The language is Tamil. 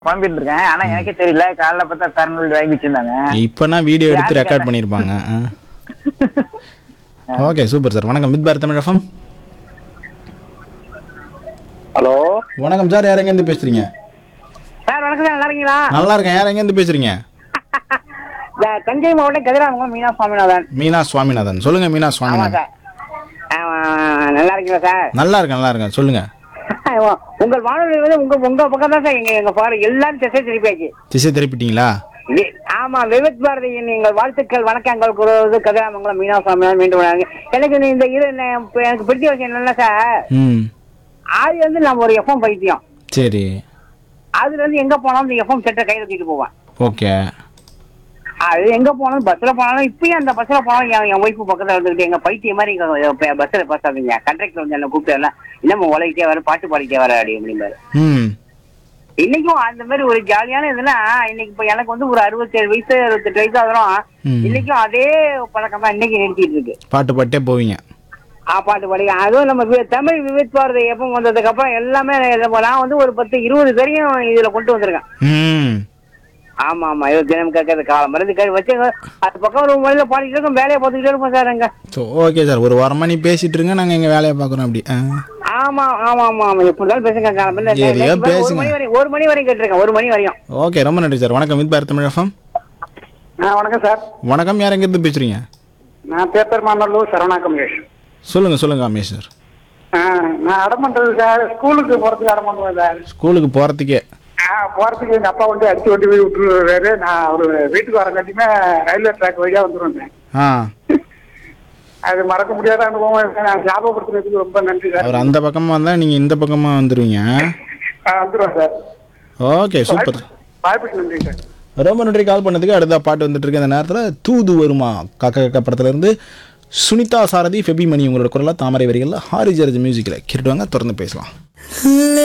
குழம்பிட்டு இருக்கேன் ஆனா எனக்கே தெரியல காலைல பார்த்தா கரண்ட் வாங்கி வச்சிருந்தாங்க இப்போனா வீடியோ எடுத்து யாரு ரெக்கார்ட் பண்ணியிருப்பாங்க ஓகே சூப்பர் சார் வணக்கம் மித் பாரத் தமிழ் எஃப்எம் ஹலோ வணக்கம் சார் யார் எங்கேருந்து பேசுறீங்க சார் வணக்கம் சார் நல்லா இருக்கீங்களா நல்லா இருக்கேன் யார் எங்கேருந்து பேசுறீங்க இந்த தஞ்சை மாவட்டம் கதிராமங்கலம் மீனா சுவாமிநாதன் மீனா சுவாமிநாதன் சொல்லுங்க மீனா ஆமா சுவாமிநாதன் சார் ஆமா, நல்லா இருக்கீங்களா சார் நல்லா இருக்கேன் நல்லா இருக்கேன் சொல்லுங்க உங்கள் வானொலி வந்து உங்க உங்க பக்கம் தான் சார் எங்க எங்க பாரு எல்லாரும் திசை திருப்பியாச்சு திசை திருப்பிட்டீங்களா வி- ஆமா விவேக் பாரதியின் நீங்கள் வாழ்த்துக்கள் வணக்கங்கள் கூறுவது கதிராமங்கலம் மீனா சுவாமிநாதன் மீண்டும் வணங்க. எனக்கு இந்த- இந்த இது என்ன- இப்ப எனக்கு பிடிச்ச விஷயம் என்னன்னா சார் ம் ஆதி வந்து நம்ம ஒரு எஃப்எம் பைத்தியம் சரி அதுல இருந்து எங்க போனாலும் இந்த எஃப்எம் செட்டை கையில தூக்கிட்டு போவேன் ஓகே அது எங்க போனாலும் பஸ்ல போனாலும் இப்பயும் அந்த பஸ்ல போனாலும் என் என் ஒய்ஃபு பக்கத்துல இருந்துகிட்டு எங்க பைத்திய மாதிரி இங்க பஸ்ல பேசாதீங்க கண்டக்டர் வந்து என்ன கூப்பிட்டு இன்னமும் உலகிட்டே வர பாட்டு பாடிட்டே வர அப்படி அப்படிம்பாரு ம் இன்னைக்கும் அந்த மாதிரி ஒரு ஜாலியான இதுனா இன்னைக்கு இப்ப எனக்கு வந்து ஒரு அறுபத்தேழு வயசு அறுபத்தெட்டு வயசு ஆகிறோம் ம். இன்னைக்கும் அதே பழக்கம் தான் இன்னைக்கு நிறுத்திட்டு இருக்கு பாட்டு பாட்டே போவீங்க ஆ பாட்டு பாடி அதுவும் நம்ம வி- தமிழ் விவேக் பாரதி எப்போ வந்ததுக்கு அப்புறம் எல்லாமே நான் வந்து ஒரு பத்து இருபது பேரையும் இதுல கொண்டு வந்திருக்கேன் ம் ஆமா ஆமா இது தினம் கேட்கறது காலம் மருந்து கறி வச்சு அது பக்கம் ஒரு மொழியில பாடிட்டு இருக்கோம் வேலையை பார்த்துக்கிட்டே இருப்போம் சார் அங்க ஸோ ஓகே சார் ஒரு வாரமாக நீ பேசிட்டு இருங்க நாங்கள் எங்கள் வேலையை பார்க்குறோம் அப்படி ஆ ஆமா ஆமா ஆமா ஆமா எப்படி இருந்தாலும் பேசுங்க காலம் மருந்து. எதையோ நைட்டு ஒரு பேசுங்க. மணி வரையும் ஒரு மணி வரையும் கேட்டிருக்கேன் ஒரு மணி வரையும் ஓகே ரொம்ப நன்றி சார் வணக்கம் மித் பாரத் தமிழ் எஃப்எம் வணக்கம் சார் வணக்கம் யார் எங்கேருந்து பேசுறீங்க நான் பேப்பர் மாநல்லூர் சரவணா கமலேஷ் சொல்லுங்க சொல்லுங்க அமேஷ் சார் நான் அடம் பண்றது சார் ஸ்கூலுக்கு போறதுக்கு அடம் பண்ணுவேன் சார் ஸ்கூலுக்கு போகிறதுக்கே போறதுக்கு எங்க அப்பா வந்து அடிச்சு கொண்டு போய் விட்டுருவாரு நான் ஒரு வீட்டுக்கு வரங்காட்டியுமே ரயில்வே ட்ராக் வழியா வந்துருவேன் ஆ அது மறக்க முடியாத அனுபவம் நான் ஞாபகப்படுத்துறதுக்கு ரொம்ப நன்றி சார் அவர் அந்த பக்கமாக வந்தால் நீங்கள் இந்த பக்கமாக வந்துடுவீங்க வந்துருவேன் சார் ஓகே சூப்பர் வாய்ப்புக்கு நன்றி சார் ரொம்ப நன்றி கால் பண்ணதுக்கு அடுத்த பாட்டு வந்துட்டு இருக்கு இந்த நேரத்தில் தூது வருமா காக்கா காக்கா படத்துல இருந்து சுனிதா சாரதி ஃபெபி மணி உங்களோட குரலாக தாமரை வரிகளில் ஹாரி ஜர்ஜ் மியூசிக்கில் கேட்டுவாங்க தொடர்ந்து பேசலாம்